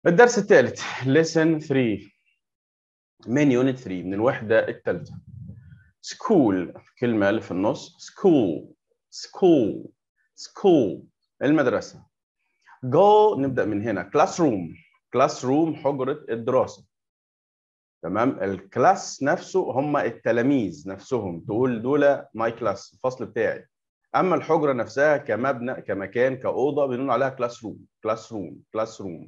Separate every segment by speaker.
Speaker 1: الدرس الثالث lesson 3 من يونت 3 من الوحدة الثالثة school كلمة اللي في النص school school school المدرسة go نبدأ من هنا classroom classroom حجرة الدراسة تمام الكلاس نفسه هم التلاميذ نفسهم تقول دول ماي كلاس الفصل بتاعي اما الحجره نفسها كمبنى كمكان كاوضه بنقول عليها كلاس روم كلاس روم كلاس روم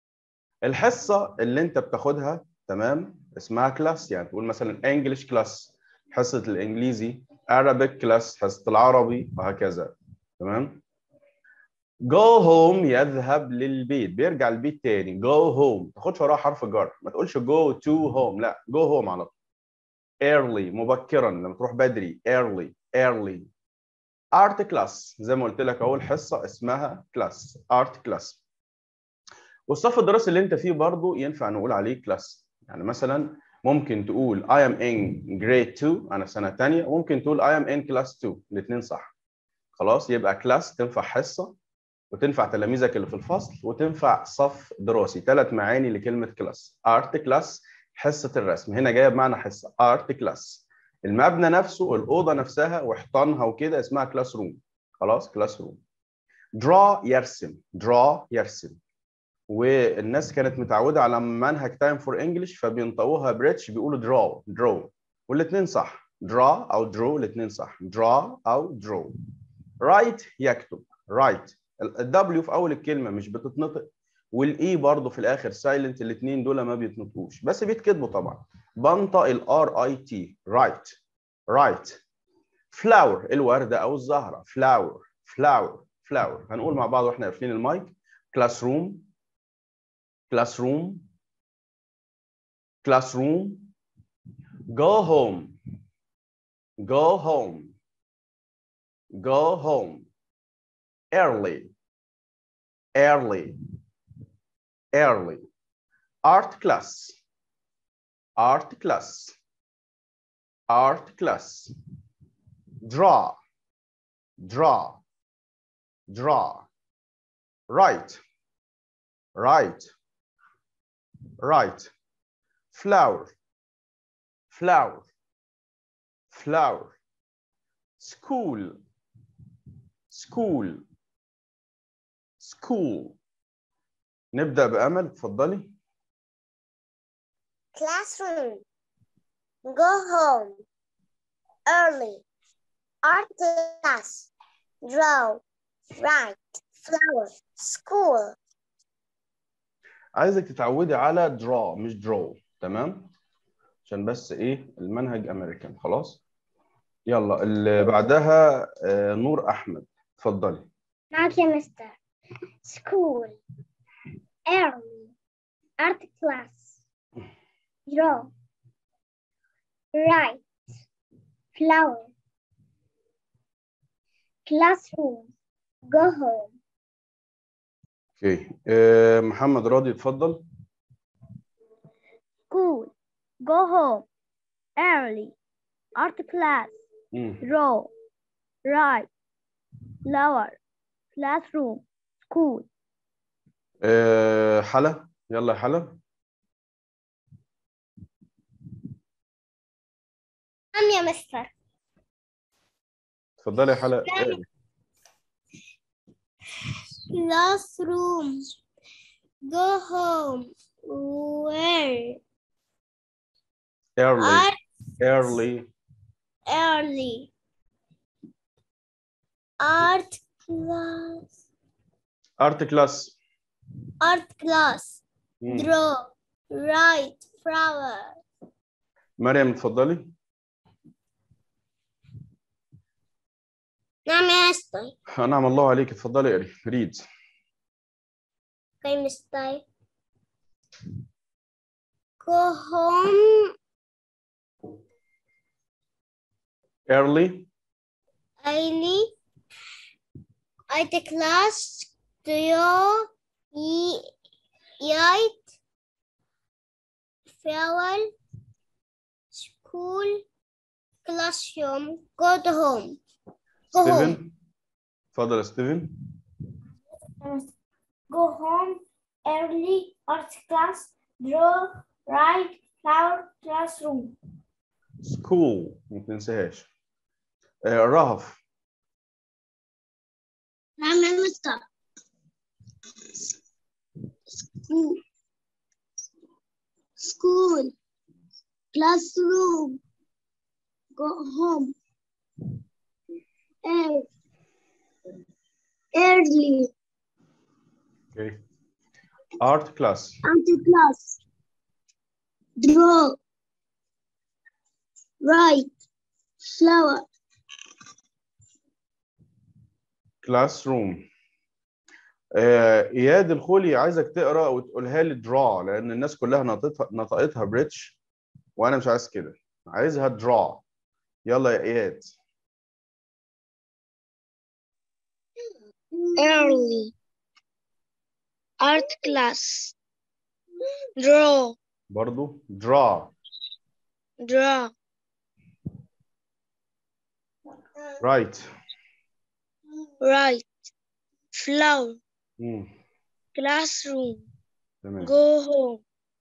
Speaker 1: الحصه اللي انت بتاخدها تمام اسمها كلاس يعني تقول مثلا انجلش كلاس حصه الانجليزي Arabic كلاس حصه العربي وهكذا تمام جو هوم يذهب للبيت بيرجع البيت تاني جو هوم ما تاخدش وراها حرف جر ما تقولش جو تو هوم لا جو هوم على طول early مبكرا لما تروح بدري early early art class زي ما قلت لك اول حصه اسمها كلاس art class والصف الدراسي اللي انت فيه برضه ينفع نقول عليه كلاس يعني مثلا ممكن تقول I am in grade 2 انا سنه ثانيه وممكن تقول I am in class 2 الاثنين صح خلاص يبقى كلاس تنفع حصه وتنفع تلاميذك اللي في الفصل وتنفع صف دراسي ثلاث معاني لكلمه كلاس ارت كلاس حصه الرسم هنا جايه بمعنى حصه ارت كلاس المبنى نفسه الاوضه نفسها وحيطانها وكده اسمها كلاس روم خلاص كلاس روم درا يرسم درا يرسم والناس كانت متعوده على منهج تايم فور انجلش فبينطقوها بريتش بيقولوا درا درو والاثنين صح درا او درو الاثنين صح درا او درو رايت يكتب رايت الدبليو في اول الكلمه مش بتتنطق والاي برضه في الاخر سايلنت الاثنين دول ما بيتنطقوش بس بيتكتبوا طبعا بنطق الار اي تي رايت رايت فلاور الورده او الزهره فلاور فلاور فلاور هنقول مع بعض واحنا قافلين المايك كلاس روم كلاس روم كلاس روم go home go home go home early early early art class art class art class draw draw draw right right right flower flower flower school school school نبدأ بأمل اتفضلي
Speaker 2: Classroom. Go home. Early. Art class. Draw. Write. Flower. School.
Speaker 1: عايزك تتعودي على draw مش draw تمام عشان بس ايه المنهج امريكان خلاص يلا اللي بعدها آه، نور احمد اتفضلي
Speaker 2: معك يا مستر. School. Early. Art class. Draw. Write. Flower. Classroom. Go home.
Speaker 1: اوكي آه، محمد راضي اتفضل
Speaker 3: School. Go home. Early. Art class.
Speaker 1: مم.
Speaker 3: Draw. Write. Flower. Classroom. School.
Speaker 1: آه، حلا يلا يا حلا
Speaker 2: نعم يا مستر.
Speaker 1: اتفضلي يا حلا آه،
Speaker 2: Classroom. Go home. Where?
Speaker 1: early
Speaker 2: Art
Speaker 1: early
Speaker 2: early. Art class.
Speaker 1: art class
Speaker 2: Art class.
Speaker 1: مم.
Speaker 2: Draw. Write. Flower.
Speaker 1: مريم اتفضلي
Speaker 2: نعم يا مستر.
Speaker 1: انعم الله عليك اتفضلي اقري ريد
Speaker 2: Okay, Mr. Go home
Speaker 1: early
Speaker 2: early. At the class, draw, e- eat, flower, school, classroom, go to home. Go home.
Speaker 1: ستيفن اتفضل يا ستيفن
Speaker 2: Go home early, art class, draw, write, flower, classroom.
Speaker 1: school ما تنساهاش آه، رهف
Speaker 2: نعم يا مستر. School. School. Classroom. Go home. Ear- Early.
Speaker 1: okay. art class
Speaker 2: Anti class. Draw. Write. Flower.
Speaker 1: classroom آه، اياد الخولي عايزك تقرا وتقولها لي draw لان الناس كلها نطقتها نطقتها بريتش وانا مش عايز كده عايزها draw يلا يا اياد
Speaker 2: Early. Art class. Draw.
Speaker 1: برضو draw
Speaker 2: Draw.
Speaker 1: right
Speaker 2: Write. Flower.
Speaker 1: مم.
Speaker 2: Classroom.
Speaker 1: تمام
Speaker 2: Go home.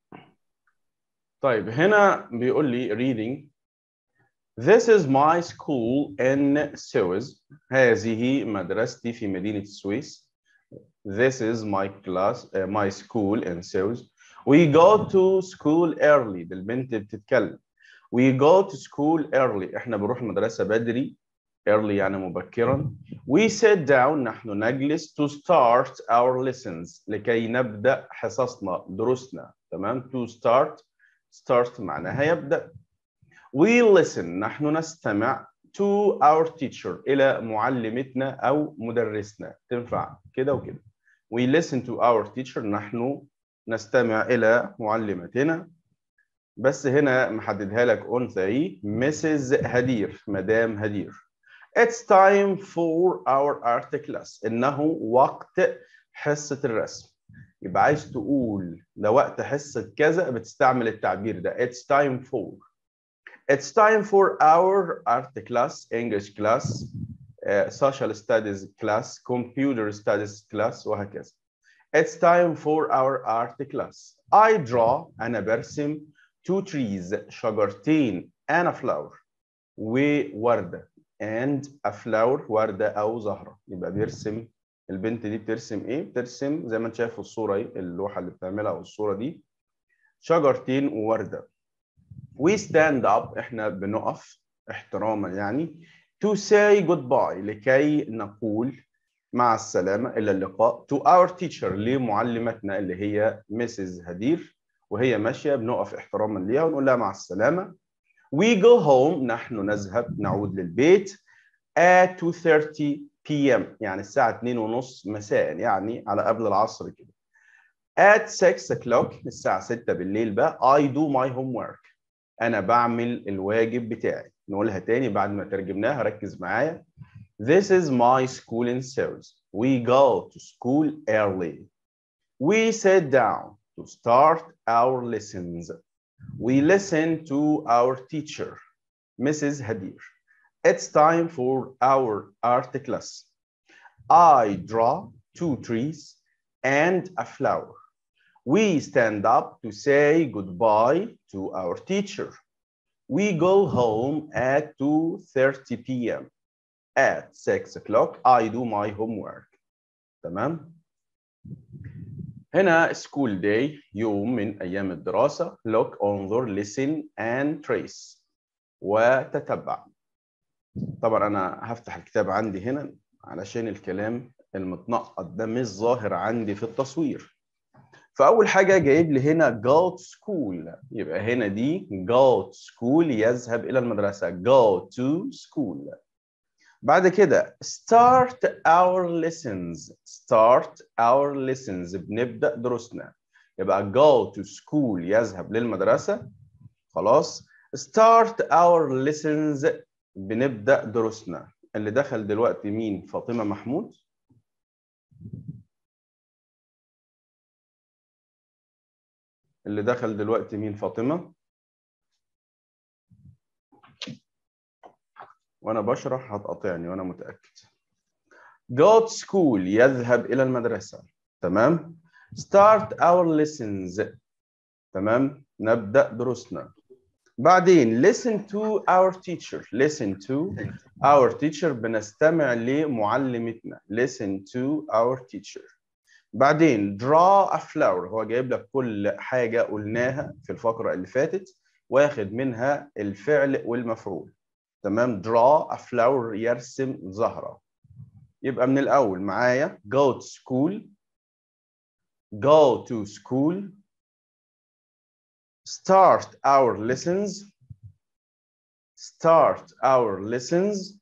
Speaker 1: طيب هنا بيقول لي reading This is my school in Suez. هذه مدرستي في مدينة السويس. This is my class, uh, my school in Suez. We go to school early. ده البنت بتتكلم. We go to school early. احنا بنروح المدرسة بدري. Early يعني مبكرا. We sit down. نحن نجلس to start our lessons. لكي نبدأ حصصنا دروسنا. تمام؟ To start. Start معناها يبدأ. We listen نحن نستمع to our teacher إلى معلمتنا أو مدرسنا تنفع كده وكده We listen to our teacher نحن نستمع إلى معلمتنا بس هنا محددها لك on 3 Mrs. هدير مدام هدير It's time for our art class إنه وقت حصة الرسم يبقى عايز تقول ده وقت حصة كذا بتستعمل التعبير ده It's time for It's time for our art class, English class, uh, social studies class, computer studies class وهكذا. It's time for our art class. I draw أنا برسم two trees شجرتين and a flower ووردة and a flower وردة أو زهرة يبقى بيرسم البنت دي بترسم إيه؟ بترسم زي ما أنت شايف في الصورة اهي اللوحة اللي بتعملها أو الصورة دي شجرتين ووردة. we stand up احنا بنقف احتراما يعني to say goodbye لكي نقول مع السلامة إلى اللقاء to our teacher لمعلمتنا اللي هي Mrs. هدير وهي ماشية بنقف احتراما ليها ونقول لها مع السلامة we go home نحن نذهب نعود للبيت at 2:30 p.m. يعني الساعة 2:30 مساء يعني على قبل العصر كده at 6 o'clock الساعة 6 بالليل بقى I do my homework انا بعمل الواجب بتاعي نقولها تاني بعد ما ترجمناها ركز معايا This is my school in Seoul. We go to school early. We sit down to start our lessons. We listen to our teacher, Mrs. Hadir. It's time for our art class. I draw two trees and a flower. We stand up to say goodbye to our teacher. We go home at 2:30 p.m. At 6 o'clock, I do my homework. تمام؟ هنا school day يوم من أيام الدراسة. Look, انظر, listen and trace. وتتبع. طبعا أنا هفتح الكتاب عندي هنا علشان الكلام المتنقط ده مش ظاهر عندي في التصوير. فاول حاجه جايب لي هنا go to school يبقى هنا دي go to school يذهب الى المدرسه go to school بعد كده start our lessons start our lessons بنبدا دروسنا يبقى go to school يذهب للمدرسه خلاص start our lessons بنبدا دروسنا اللي دخل دلوقتي مين فاطمه محمود اللي دخل دلوقتي مين فاطمة وأنا بشرح هتقاطعني وأنا متأكد go to school يذهب إلى المدرسة تمام start our lessons تمام نبدأ دروسنا بعدين listen to our teacher listen to our teacher بنستمع لمعلمتنا listen to our teacher بعدين draw a flower هو جايب لك كل حاجة قلناها في الفقرة اللي فاتت واخد منها الفعل والمفعول تمام draw a flower يرسم زهرة يبقى من الأول معايا go to school go to school start our lessons start our lessons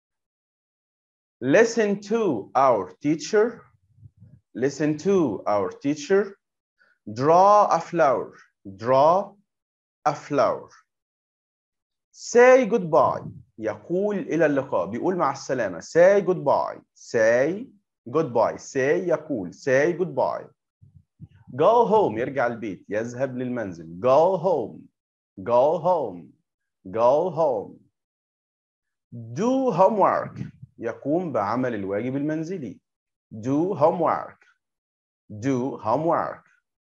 Speaker 1: listen to our teacher listen to our teacher draw a flower draw a flower say goodbye يقول إلى اللقاء بيقول مع السلامة say goodbye say goodbye say يقول say goodbye go home يرجع البيت يذهب للمنزل go home go home go home do homework يقوم بعمل الواجب المنزلي do homework do homework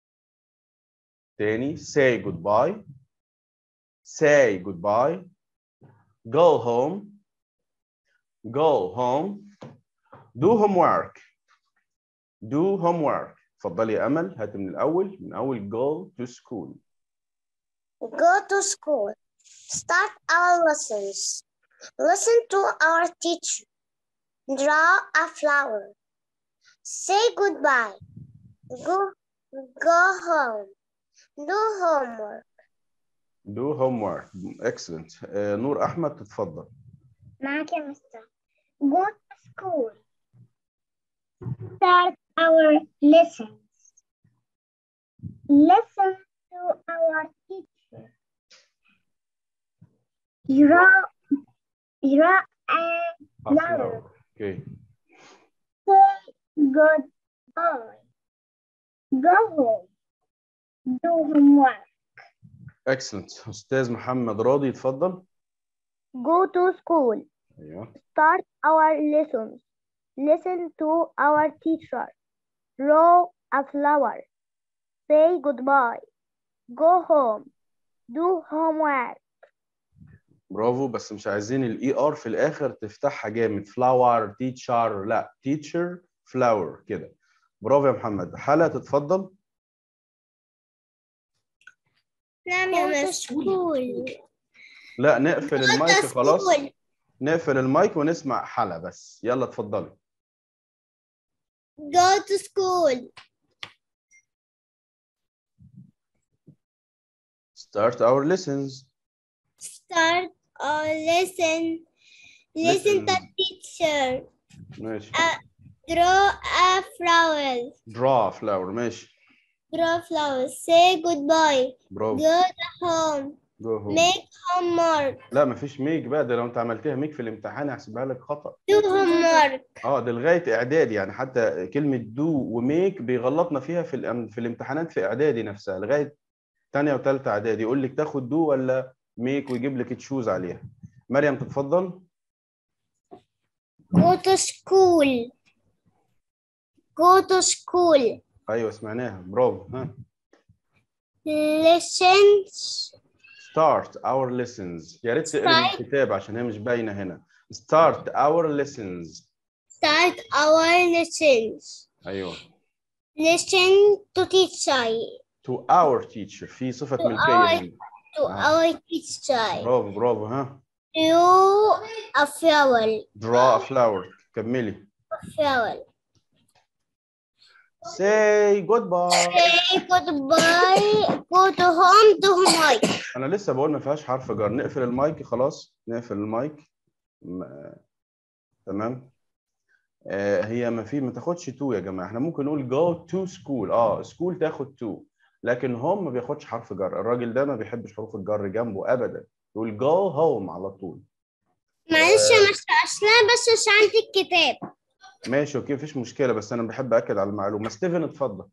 Speaker 1: تاني say goodbye say goodbye go home go home do homework do homework اتفضلي يا امل هات من الاول من اول go to school
Speaker 2: Go to school. Start our lessons. Listen to our teacher. Draw a flower. Say goodbye. Go, go home. Do homework.
Speaker 1: do homework excellent آه، نور احمد تتفضل
Speaker 3: معاك يا مستر go to school start our lessons listen to our teacher draw draw and
Speaker 1: A
Speaker 3: Flower.
Speaker 1: flower. okay
Speaker 3: say goodbye go home do homework
Speaker 1: excellent استاذ محمد راضي اتفضل
Speaker 3: go to school
Speaker 1: ايوه
Speaker 3: start our lessons. Listen to our teacher. Draw a flower. Say goodbye. Go home. Do homework.
Speaker 1: برافو بس مش عايزين الاي ار في الاخر تفتحها جامد فلاور تيتشر لا تيتشر فلاور كده برافو يا محمد حلا تتفضل
Speaker 2: نعم يا مسؤول.
Speaker 1: لا نقفل المايك خلاص نقفل المايك ونسمع حلا بس يلا اتفضلي
Speaker 2: Go to school.
Speaker 1: start our lessons
Speaker 2: Start or listen. Listen to
Speaker 1: Listen.
Speaker 2: teacher.
Speaker 1: ماشي
Speaker 2: Draw a flower.
Speaker 1: draw flower ماشي
Speaker 2: Draw flower. Say goodbye.
Speaker 1: برافو
Speaker 2: Go home.
Speaker 1: جو هوم
Speaker 2: Make homework.
Speaker 1: لا مفيش ميك بقى ده لو انت عملتها ميك في الامتحان هحسبها لك خطأ
Speaker 2: Do homework.
Speaker 1: اه ده لغايه اعدادي يعني حتى كلمه دو وميك بيغلطنا فيها في الأم... في الامتحانات في اعدادي نفسها لغايه ثانيه وثالثه اعدادي يقول لك تاخد دو ولا ميك ويجيب لك تشوز عليها مريم تتفضل
Speaker 2: Go to school. Go to school.
Speaker 1: ايوه سمعناها برافو ها
Speaker 2: Listen.
Speaker 1: start our lessons يا ريت تقري من
Speaker 2: Start.
Speaker 1: الكتاب عشان هي مش باينه هنا start our lessons
Speaker 2: Start our lessons.
Speaker 1: ايوه
Speaker 2: Listen to teacher.
Speaker 1: to our teacher في صفه
Speaker 2: To
Speaker 1: ملكيه
Speaker 2: our-
Speaker 1: هنا
Speaker 2: To our teacher.
Speaker 1: برافو برافو ها
Speaker 2: Draw a flower.
Speaker 1: draw a flower كملي
Speaker 2: Flower.
Speaker 1: say goodbye
Speaker 2: Say goodbye. Go to home. Do homework.
Speaker 1: انا لسه بقول ما فيهاش حرف جر نقفل المايك خلاص نقفل المايك م- تمام آه هي ما في ما تاخدش تو يا جماعه احنا ممكن نقول جو تو سكول اه سكول تاخد تو لكن هوم ما بياخدش حرف جر الراجل ده ما بيحبش حروف الجر جنبه ابدا يقول جو هوم على طول
Speaker 2: معلش مش اصلا بس مش عندي الكتاب.
Speaker 1: ماشي اوكي مفيش مشكله بس انا بحب اكد على المعلومه ستيفن اتفضل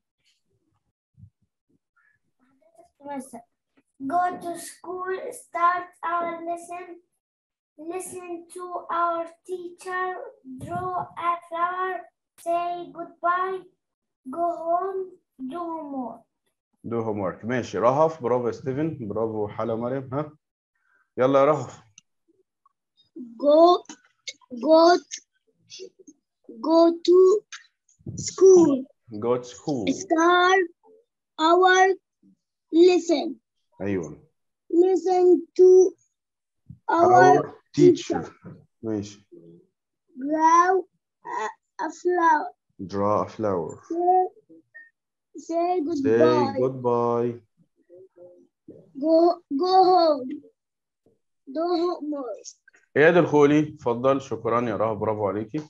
Speaker 4: Go to school, start our lesson, listen to our teacher, draw a flower, say goodbye, go home, do homework
Speaker 1: do homework ماشي رهف برافو يا ستيفن برافو حلا مريم ها يلا يا رهف
Speaker 2: Go, go, go to school.
Speaker 1: go to school
Speaker 2: Start our lesson.
Speaker 1: ايوه
Speaker 2: Listen to our
Speaker 1: our teacher ماشي
Speaker 2: grow a, a flower.
Speaker 1: draw a flower
Speaker 2: Say, say
Speaker 1: say
Speaker 2: goodbye.
Speaker 1: goodbye
Speaker 2: Go, go home. Do homework.
Speaker 1: اياد الخولي اتفضل شكرا يا رهف برافو عليكي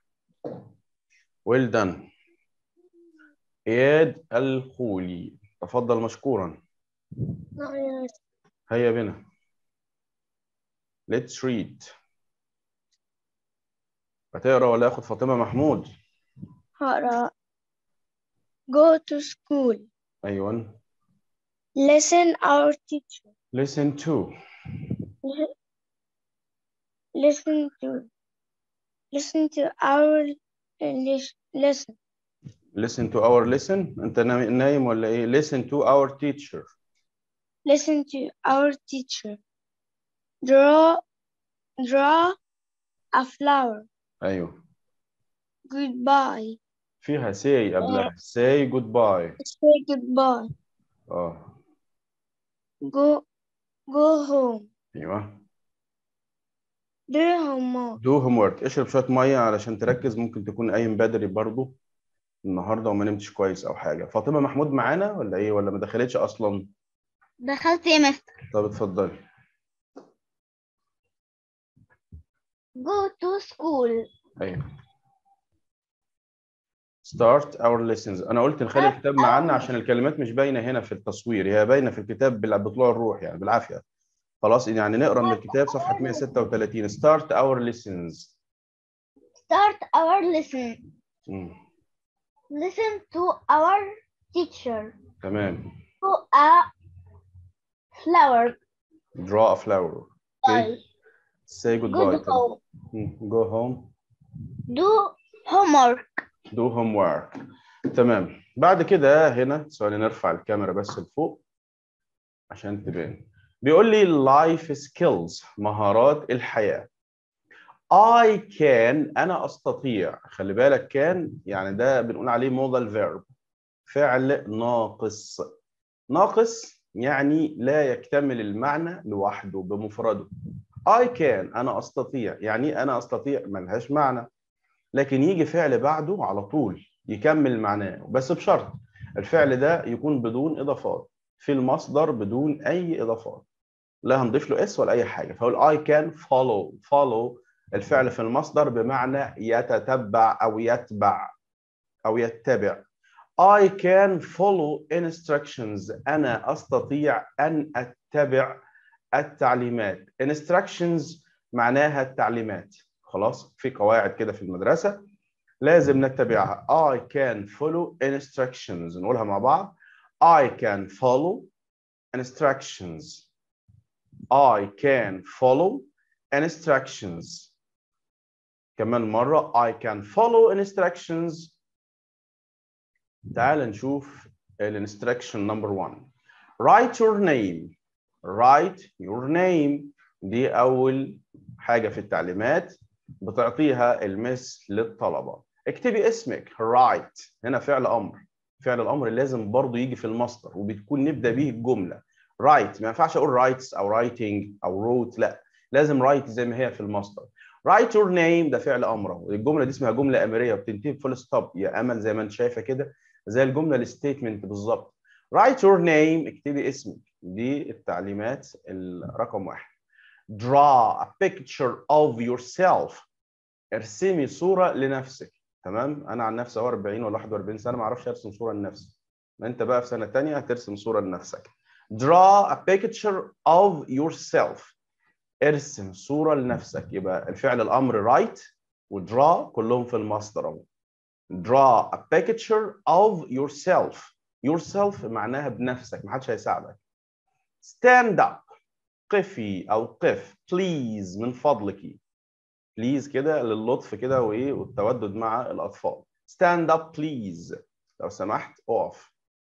Speaker 1: well done اياد الخولي تفضل مشكورا هيا بنا let's read هتقرا ولا اخد فاطمه محمود
Speaker 2: هقرا Go to school.
Speaker 1: ايوه
Speaker 2: Listen our teacher.
Speaker 1: listen to
Speaker 2: Listen to. Listen to our lis- lesson.
Speaker 1: listen to our lesson انت نا- نايم ولا ايه listen to our teacher
Speaker 2: Listen to our teacher. Draw, draw a flower.
Speaker 1: ايوه
Speaker 2: Goodbye.
Speaker 1: فيها say قبلها say goodbye
Speaker 2: Say goodbye.
Speaker 1: اه
Speaker 2: Go, go home.
Speaker 1: ايوه
Speaker 2: Do homework.
Speaker 1: do homework اشرب شويه ميه علشان تركز ممكن تكون قايم بدري برضو النهارده وما نمتش كويس او حاجه فاطمه محمود معانا ولا ايه ولا ما دخلتش اصلا
Speaker 2: دخلت يا مستر.
Speaker 1: طب اتفضلي
Speaker 2: Go to school.
Speaker 1: ايوه start our lessons انا قلت نخلي الكتاب معانا عشان الكلمات مش باينه هنا في التصوير هي باينه في الكتاب بال- بطلوع الروح يعني بالعافيه خلاص يعني نقرا من الكتاب صفحه 136 start our lessons
Speaker 3: Start our lesson.
Speaker 1: مم.
Speaker 3: Listen to our teacher.
Speaker 1: تمام
Speaker 3: To a flower.
Speaker 1: draw a flower okay. say goodbye
Speaker 3: Good home.
Speaker 1: مم. go home
Speaker 3: Do homework.
Speaker 1: do homework تمام بعد كده هنا ثواني نرفع الكاميرا بس لفوق عشان تبان بيقول لي life skills مهارات الحياة I can أنا أستطيع خلي بالك كان يعني ده بنقول عليه modal verb فعل ناقص ناقص يعني لا يكتمل المعنى لوحده بمفرده I can أنا أستطيع يعني أنا أستطيع ملهاش معنى لكن يجي فعل بعده على طول يكمل معناه بس بشرط الفعل ده يكون بدون اضافات في المصدر بدون اي اضافات لا هنضيف له اس ولا اي حاجه فاقول I can follow follow الفعل في المصدر بمعنى يتتبع او يتبع او يتبع I can follow instructions انا استطيع ان اتبع التعليمات instructions معناها التعليمات خلاص في قواعد كده في المدرسة لازم نتبعها I can follow instructions نقولها مع بعض I can follow instructions I can follow instructions كمان مرة I can follow instructions تعال نشوف الانستراكشن نمبر 1 write your name write your name دي أول حاجة في التعليمات بتعطيها المس للطلبة اكتبي اسمك write هنا فعل أمر فعل الأمر لازم برضو يجي في المصدر وبتكون نبدأ به الجملة write ما ينفعش أقول writes أو writing أو wrote لا لازم write زي ما هي في المصدر write your name ده فعل أمر الجملة دي اسمها جملة أمرية وبتنتهي بفول ستوب يا أمل زي ما أنت شايفة كده زي الجملة الستيتمنت بالظبط write your name اكتبي اسمك دي التعليمات الرقم واحد draw a picture of yourself ارسمي صورة لنفسك تمام انا عن نفسي اهو 40 ولا 41 سنة ما اعرفش ارسم صورة لنفسي ما انت بقى في سنة تانية هترسم صورة لنفسك draw a picture of yourself ارسم صورة لنفسك يبقى الفعل الامر write وdraw كلهم في المصدر اهو draw a picture of yourself yourself معناها بنفسك ما حدش هيساعدك stand up قفي او قف please من فضلك بليز كده للطف كده وايه والتودد مع الاطفال stand up please لو سمحت اقف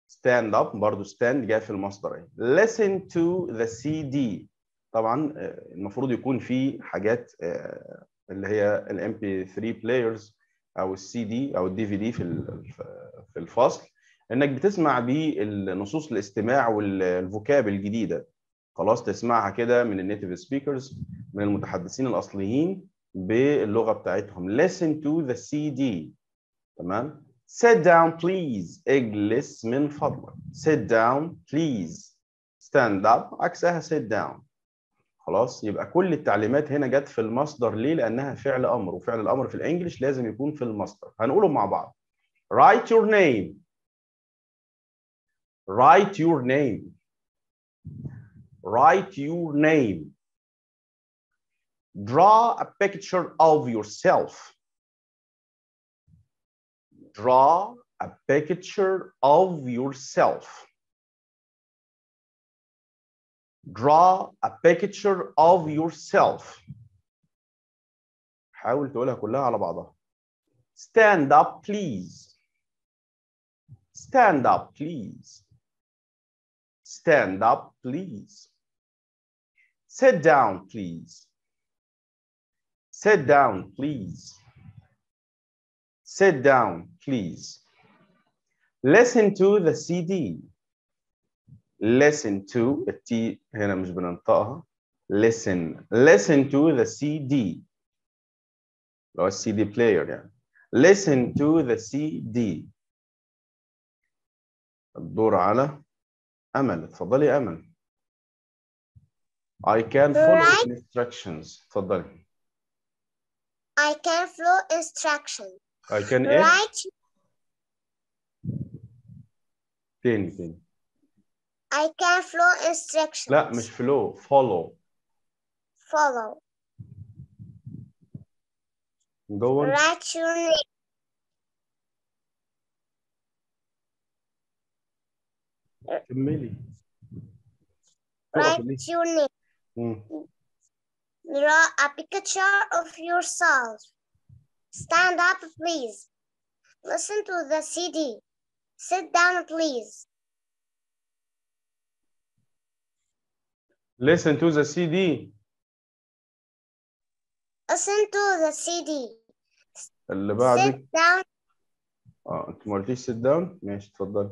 Speaker 1: stand up برضو stand جاء في المصدر اهي listen to the CD طبعا آه، المفروض يكون في حاجات آه، اللي هي الام بي 3 بلايرز او السي دي او الدي في دي في ال- في الفصل انك بتسمع بيه النصوص الاستماع والفوكاب الجديده خلاص تسمعها كده من النيتيف سبيكرز من المتحدثين الاصليين باللغه بتاعتهم listen to the CD تمام sit down please اجلس من فضلك sit down please stand up عكسها sit down خلاص يبقى كل التعليمات هنا جت في المصدر ليه لانها فعل امر وفعل الامر في الانجليش لازم يكون في المصدر هنقولهم مع بعض write your name write your name write your name draw a picture of yourself draw a picture of yourself draw a picture of yourself حاول تقولها كلها على بعضها stand up please stand up please stand up please sit down please sit down please sit down please listen to the CD listen to التي هنا مش بننطقها listen listen to the CD اللي هو السي دي بلاير يعني listen to the CD الدور على أمل اتفضلي أمل I can follow
Speaker 2: Right.
Speaker 1: instructions اتفضلي
Speaker 2: I can follow instructions.
Speaker 1: I can ايه
Speaker 2: Write.
Speaker 1: تاني تاني
Speaker 2: I can follow instructions.
Speaker 1: لا مش flow follow
Speaker 2: Follow.
Speaker 1: go on
Speaker 2: Write your name.
Speaker 1: كملي
Speaker 2: Write your name.
Speaker 1: مم.
Speaker 2: Draw a picture of yourself. Stand up, please. Listen to the CD. Sit down, please.
Speaker 1: listen to the CD
Speaker 2: Listen to the CD.
Speaker 1: اللي بعدك
Speaker 2: Sit down.
Speaker 1: اه انت ما قلتيش sit down ماشي اتفضلي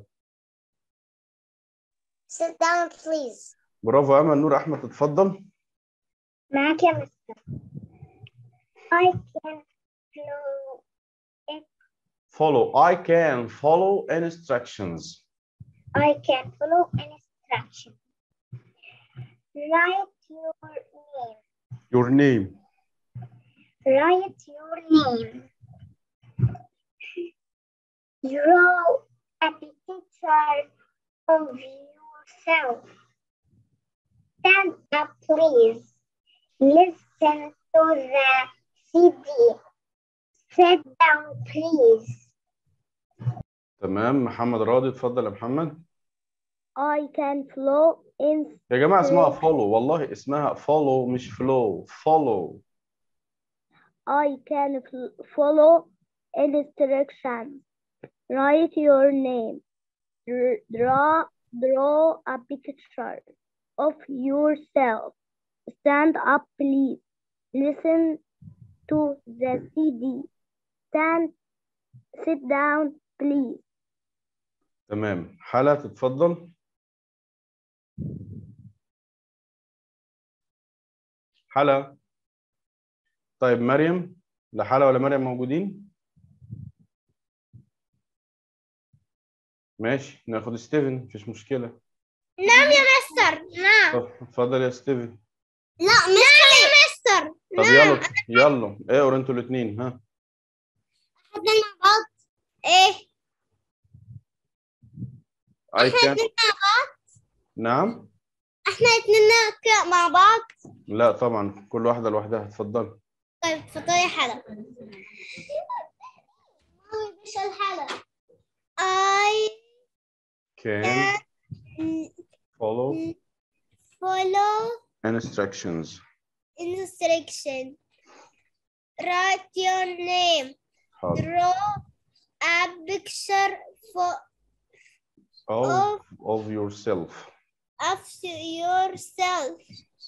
Speaker 2: Sit down, please.
Speaker 1: برافو امل نور احمد تتفضل
Speaker 3: معاك يا مستر I can flow
Speaker 1: follow I can follow instructions
Speaker 3: I can follow instructions. Write your name.
Speaker 1: your name
Speaker 3: Write your name. Draw a picture of yourself. Stand up, please. Listen to the CD. Sit down, please.
Speaker 1: تمام محمد راضي اتفضل يا محمد
Speaker 3: I can flow in
Speaker 1: يا جماعه اسمها follow والله اسمها follow مش flow follow
Speaker 3: I can f- follow instructions. Write your name. Dr- Draw, draw a picture of yourself. Stand up, please. Listen to the CD. Stand, sit down, please.
Speaker 1: تمام حلا تتفضل حلا طيب مريم لا حلا ولا مريم موجودين ماشي ناخد ستيفن مفيش مشكلة
Speaker 2: نعم يا مستر نعم
Speaker 1: طب اتفضل يا ستيفن
Speaker 2: لا مستر يا مستر
Speaker 1: طب يلا يلا اقروا انتوا الاثنين ها
Speaker 2: احنا مع بعض ايه
Speaker 1: I
Speaker 2: احنا
Speaker 1: can
Speaker 2: اتنين مع بعض
Speaker 1: نعم
Speaker 2: احنا اتنين نقرأ مع بعض
Speaker 1: لا طبعا كل واحدة لوحدها اتفضل
Speaker 2: طيب اتفضلي يا حلا مش الحلا I
Speaker 1: can follow
Speaker 2: follow
Speaker 1: instructions
Speaker 2: instruction write your name
Speaker 1: حاضر
Speaker 2: draw a picture for
Speaker 1: of
Speaker 2: of
Speaker 1: of yourself
Speaker 2: of yourself.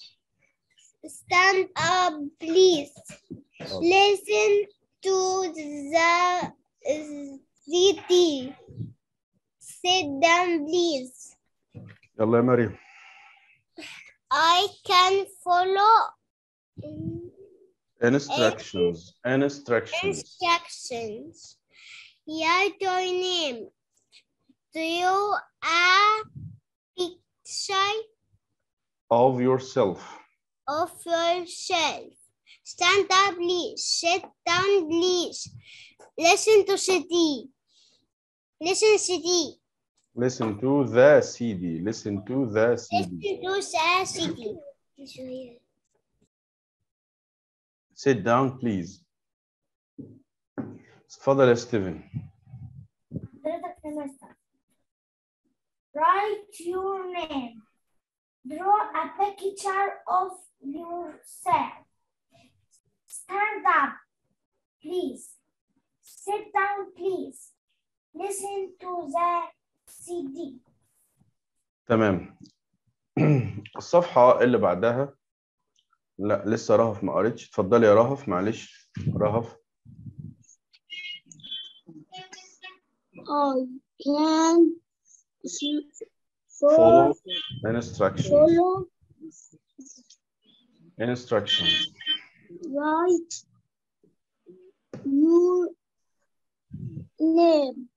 Speaker 2: Stand up, please.
Speaker 1: Oh.
Speaker 2: Listen to the city. Sit down, please.
Speaker 1: يلا يا مريم
Speaker 2: I can follow
Speaker 1: instructions instructions
Speaker 2: instructions. Here's your name. Draw a picture
Speaker 1: of yourself
Speaker 2: of yourself. Stand up, please. Sit down, please. Listen to CD. Listen CD.
Speaker 1: listen to the CD listen to the CD
Speaker 2: Listen to the CD.
Speaker 1: sit down please اتفضل يا ستيفن
Speaker 4: حضرتك يا مستر write your name draw a picture of yourself stand up please sit down please listen to the CD
Speaker 1: تمام الصفحة اللي بعدها لا لسه رهف ما قريتش اتفضلي يا رهف معلش رهف
Speaker 3: I can
Speaker 1: follow instructions
Speaker 3: follow
Speaker 1: instructions
Speaker 3: write your name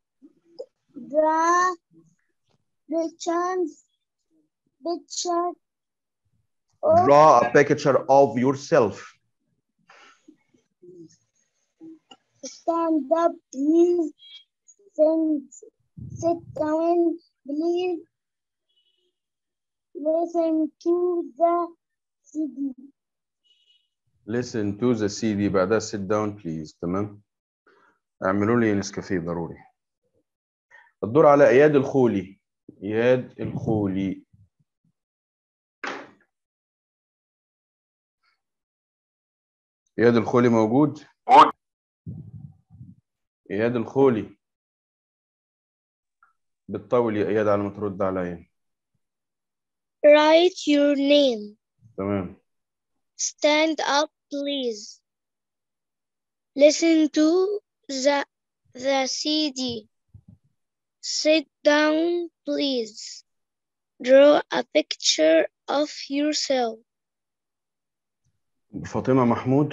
Speaker 3: the the chance picture of
Speaker 1: draw a picture of yourself
Speaker 3: stand up please Sit- sit down please listen to the CD
Speaker 1: listen to the CD بعدها sit down please تمام اعملوا لي نسكافيه ضروري الدور على اياد الخولي اياد الخولي اياد الخولي موجود اياد الخولي بتطول يا اياد على ما ترد عليا
Speaker 3: write your name
Speaker 1: تمام
Speaker 3: stand up please listen to the the CD sit down please draw a picture of yourself
Speaker 1: فاطمة محمود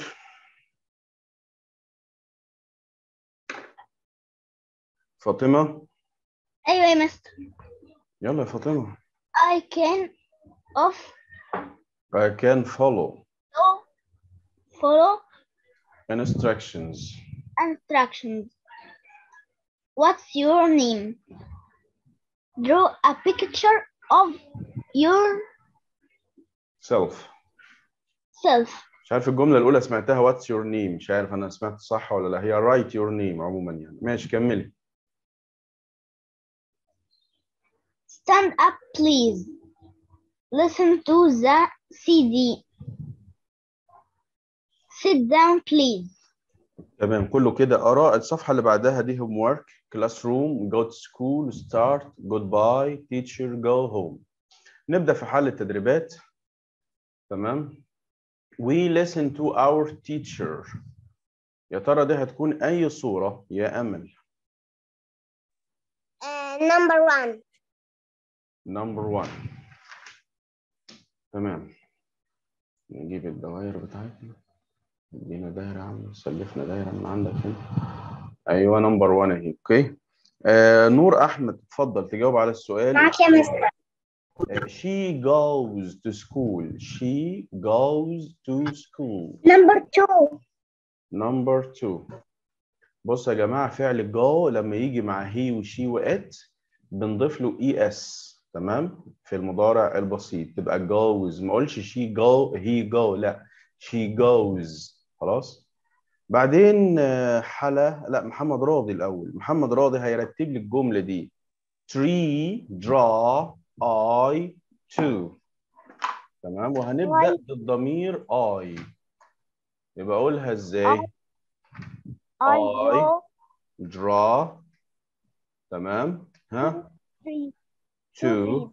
Speaker 1: فاطمة
Speaker 2: أيوة يا مستر.
Speaker 1: يلا يا فاطمة
Speaker 2: I can off
Speaker 1: I can follow
Speaker 2: follow
Speaker 1: instructions
Speaker 2: instructions. What's your name? Draw a picture of yourself.
Speaker 1: self مش عارف الجملة الأولى سمعتها what's your name مش عارف أنا سمعت صح ولا لا هي write your name عموما يعني ماشي كملي
Speaker 2: Stand up, please. Listen to the CD. Sit down, please.
Speaker 1: تمام كله كده آراء الصفحة اللي بعدها دي homework classroom go to school start goodbye teacher go home نبدأ في حل التدريبات تمام we listen to our teacher يا ترى دي هتكون أي صورة يا أمل
Speaker 2: Uh, number one.
Speaker 1: number one تمام نجيب الدوائر بتاعتنا ادينا دايرة يا عم سلفنا دايرة من عندك هنا ايوه نمبر 1 اهي اوكي آه نور احمد اتفضل تجاوب على السؤال
Speaker 3: معك يا مستر.
Speaker 1: آه، she goes to school she goes to school
Speaker 3: number two
Speaker 1: number 2 بص يا جماعة فعل go لما يجي مع he وشي وات بنضيف له اي اس تمام في المضارع البسيط تبقى goes ما اقولش she go he go لا she goes خلاص بعدين آه، حلا لا محمد راضي الاول محمد راضي هيرتب لي الجملة دي tree draw I two تمام وهنبدأ بالضمير I يبقى اقولها ازاي
Speaker 3: I
Speaker 1: I
Speaker 3: go
Speaker 1: draw تمام ها
Speaker 3: Three.
Speaker 1: two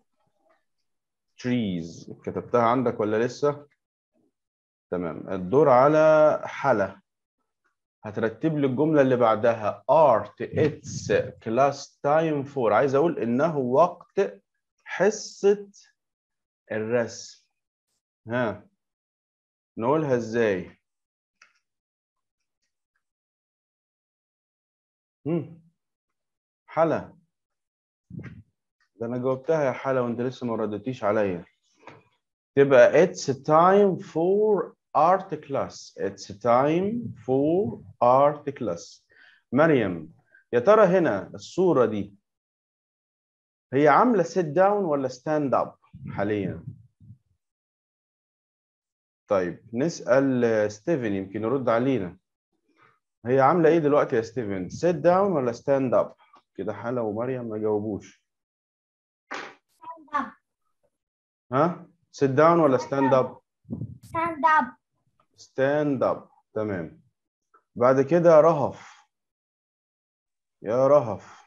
Speaker 1: trees كتبتها عندك ولا لسه؟ تمام الدور على حلا هترتب لي الجملة اللي بعدها art it's class time for عايز أقول إنه وقت حصة الرسم ها نقولها إزاي؟ هم. حلا ده انا جاوبتها يا حلا وانت لسه ما ردتيش عليا تبقى it's time for art class it's time for art class مريم يا ترى هنا الصورة دي هي عاملة sit down ولا stand up حاليا طيب نسأل ستيفن يمكن يرد علينا هي عاملة ايه دلوقتي يا ستيفن sit down ولا stand up كده حلا ومريم ما جاوبوش ها sit down ولا stand up
Speaker 4: stand up
Speaker 1: stand up تمام بعد كده رهف يا رهف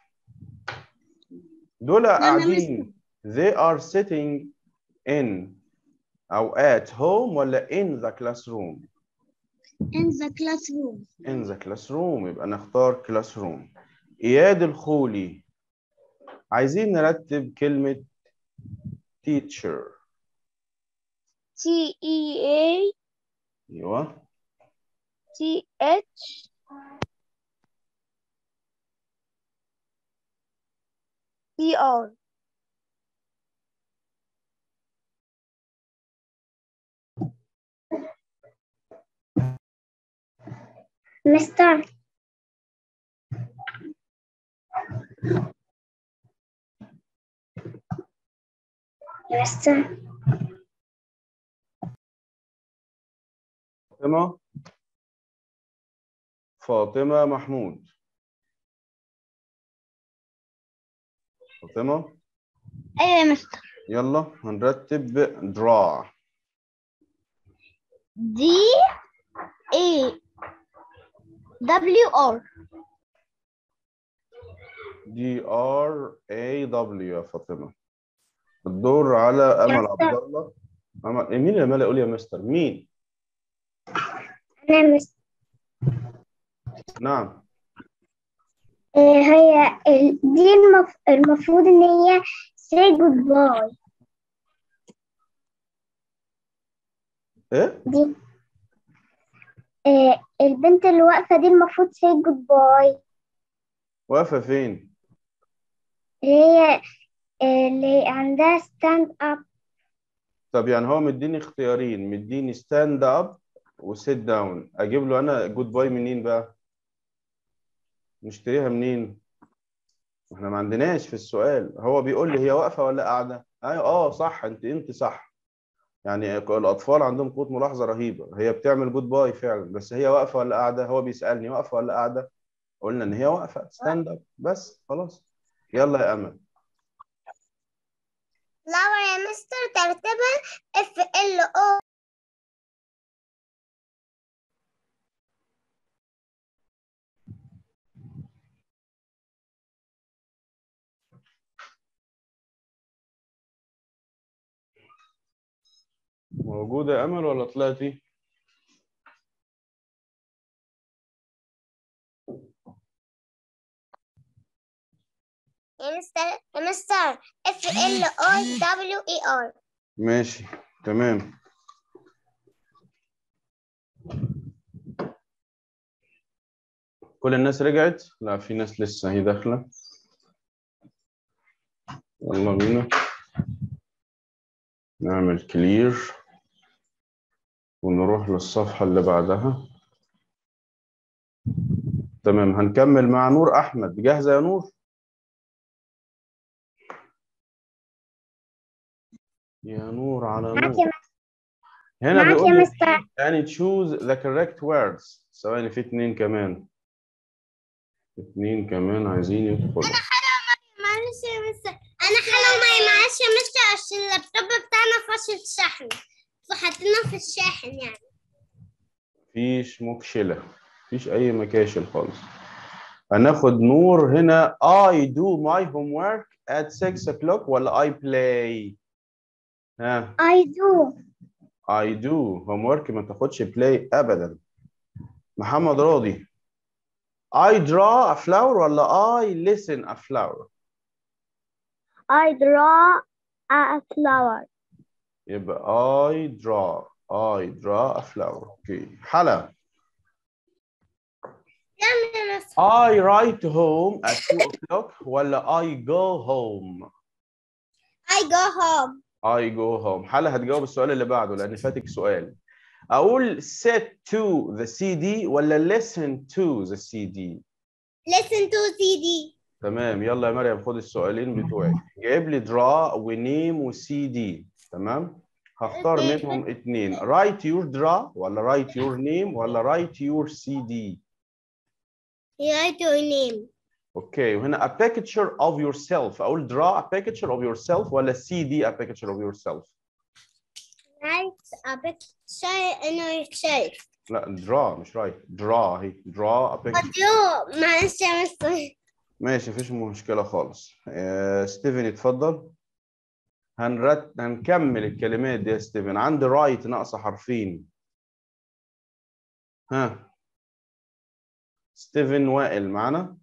Speaker 1: دول قاعدين they are sitting in أو at home ولا in the classroom
Speaker 3: In the classroom.
Speaker 1: in the classroom يبقى نختار classroom إياد الخولي عايزين نرتب كلمة teacher
Speaker 3: T E A
Speaker 1: أيوه
Speaker 3: T H E R.
Speaker 2: Mister. Mister.
Speaker 1: فاطمة فاطمة محمود فاطمة
Speaker 3: أيوة يا مستر.
Speaker 1: يلا هنرتب draw
Speaker 3: D A W R.
Speaker 1: دي ار اي دبليو يا فاطمة الدور على امل عبد الله أمل... مين اللي عمال يقول يا مستر مين
Speaker 2: أنا مس
Speaker 1: نعم
Speaker 2: هي ال- دي المف... المفروض إن هي say goodbye
Speaker 1: ايه
Speaker 2: دي آه، البنت اللي واقفة دي المفروض say goodbye
Speaker 1: واقفة فين
Speaker 2: اللي هي آه، اللي هي عندها stand up
Speaker 1: طب يعني هو مديني اختيارين مديني ستاند اب وسيت داون اجيب له انا جود باي منين بقى نشتريها منين احنا ما عندناش في السؤال هو بيقول لي هي واقفه ولا قاعده ايوه اه صح انت انت صح يعني الاطفال عندهم قوه ملاحظه رهيبه هي بتعمل جود باي فعلا بس هي واقفه ولا قاعده هو بيسالني واقفه ولا قاعده قلنا ان هي واقفه ستاند اب بس خلاص يلا يا امل
Speaker 2: flower يا مستر ترتيبها F L O
Speaker 1: موجوده يا امل ولا طلعتي
Speaker 2: يا مستر يا مستر F L O W E R
Speaker 1: ماشي تمام كل الناس رجعت لا في ناس لسه هي داخله يلا بينا نعمل كلير ونروح للصفحة اللي بعدها تمام هنكمل مع نور أحمد جاهزة يا نور يا نور على
Speaker 2: معاك
Speaker 1: نور
Speaker 2: يا
Speaker 1: هنا
Speaker 2: معاك يا
Speaker 1: بيقول لي
Speaker 2: مستر.
Speaker 1: يعني choose the correct words ثواني في اتنين كمان اتنين كمان عايزين يدخلوا
Speaker 2: معلش يا مستر انا حلو ما معلش يا مستر عشان اللابتوب بتاعنا فاصل شحن فحطيناه في الشاحن يعني
Speaker 1: مفيش مكشلة مفيش أي مكاشل خالص هناخد نور هنا I do my homework at 6 o'clock ولا I play ها
Speaker 3: I do
Speaker 1: I do homework ما تاخدش play ابدا محمد راضي I draw a flower ولا I listen a flower
Speaker 3: I draw a flower
Speaker 1: يبقى I draw I draw a flower اوكي حلا
Speaker 2: نعم يا مستر
Speaker 1: I write home at 2 o'clock ولا I go home
Speaker 2: I go home
Speaker 1: I go home حلا هتجاوب السؤال اللي بعده لان فاتك سؤال اقول set to the CD ولا listen to the CD
Speaker 2: listen to CD
Speaker 1: تمام يلا يا مريم خد السؤالين بتوعك جايب لي draw ونيم وسي دي تمام هختار
Speaker 2: أوكي.
Speaker 1: منهم اتنين write your draw ولا write your name ولا write your CD
Speaker 2: write your name
Speaker 1: اوكي وهنا a picture of yourself اقول draw a picture of yourself ولا CD a picture of yourself
Speaker 2: write a picture in yourself
Speaker 1: لا draw مش write draw هي draw a picture
Speaker 2: أديو معلش يا مستر
Speaker 1: ماشي مفيش مشكلة خالص آه، ستيفن اتفضل هنرت... هنكمل الكلمات دي يا ستيفن عندي رايت ناقصة حرفين ها ستيفن وائل معنا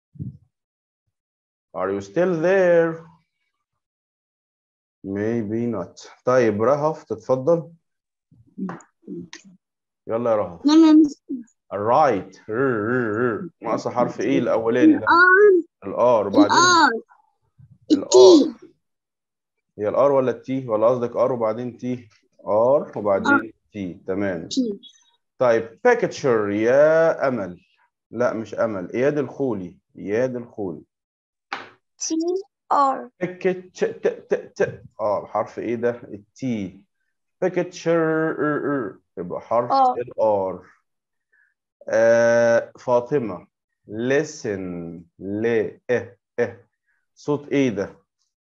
Speaker 1: Are you still there? Maybe not. طيب رهف تتفضل يلا يا رهف
Speaker 3: نعم يا مستر
Speaker 1: الرايت ناقصة حرف ايه الأولاني ده؟
Speaker 3: R
Speaker 1: الار وبعدين
Speaker 3: R
Speaker 1: الار هي الار ولا التي ولا قصدك ار وبعدين تي ار وبعدين تي تمام
Speaker 3: T
Speaker 1: طيب بيكتشر يا امل لا مش امل اياد الخولي اياد الخولي
Speaker 3: T R
Speaker 1: بيكتش ت ت ت اه الحرف ايه ده التي بيكتشر يبقى حرف
Speaker 3: آه.
Speaker 1: الار آه فاطمه listen ل اه اه صوت ايه ده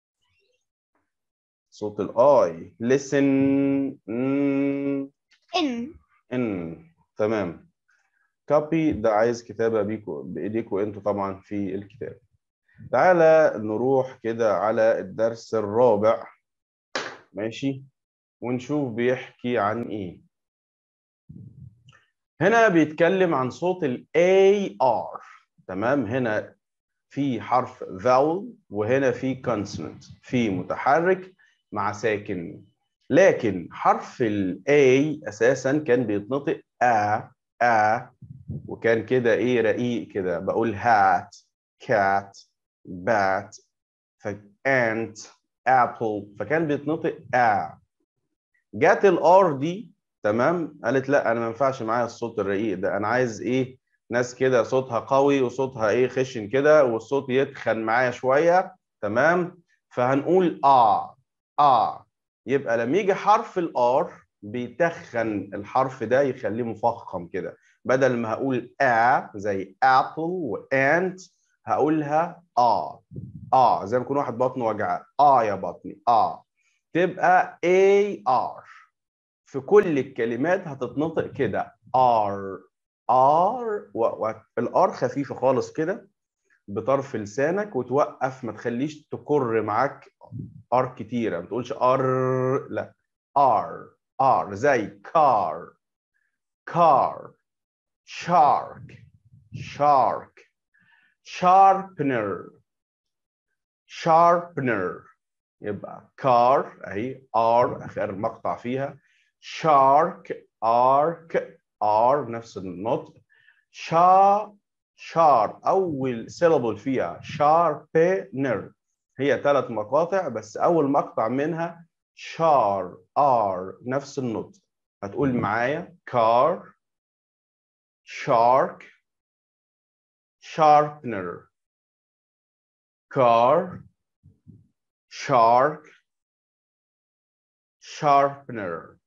Speaker 1: صوت الاي listen مم.
Speaker 2: in
Speaker 1: ان تمام كوبي ده عايز كتابة بيكو بإيديكوا انتوا طبعا في الكتاب تعالى نروح كده على الدرس الرابع ماشي ونشوف بيحكي عن ايه هنا بيتكلم عن صوت ال AR تمام هنا في حرف vowel وهنا في consonant في متحرك مع ساكن لكن حرف ال A اساسا كان بيتنطق A A وكان كده ايه رقيق كده بقول hat cat bat ف ant apple فكان بيتنطق A جات الار دي تمام قالت لا انا ما ينفعش معايا الصوت الرقيق ده انا عايز ايه ناس كده صوتها قوي وصوتها ايه خشن كده والصوت يتخن معايا شويه تمام فهنقول اه اه يبقى لما يجي حرف الار بيتخن الحرف ده يخليه مفخم كده بدل ما هقول ا زي ابل وانت هقولها اه اه زي ما يكون واحد بطنه وجعاه اه يا بطني اه تبقى اي ار في كل الكلمات هتتنطق كده ار ار والار خفيفه خالص كده بطرف لسانك وتوقف ما تخليش تكر معاك ار كتيره ما تقولش ار لا ار ار زي كار كار شارك شارك sharpener sharpener يبقى كار اهي ار اخر مقطع فيها شارك ارك ار نفس النطق شا شار اول syllable فيها sharpener هي ثلاث مقاطع بس اول مقطع منها شار ار نفس النطق هتقول معايا كار shark sharpener car shark sharpener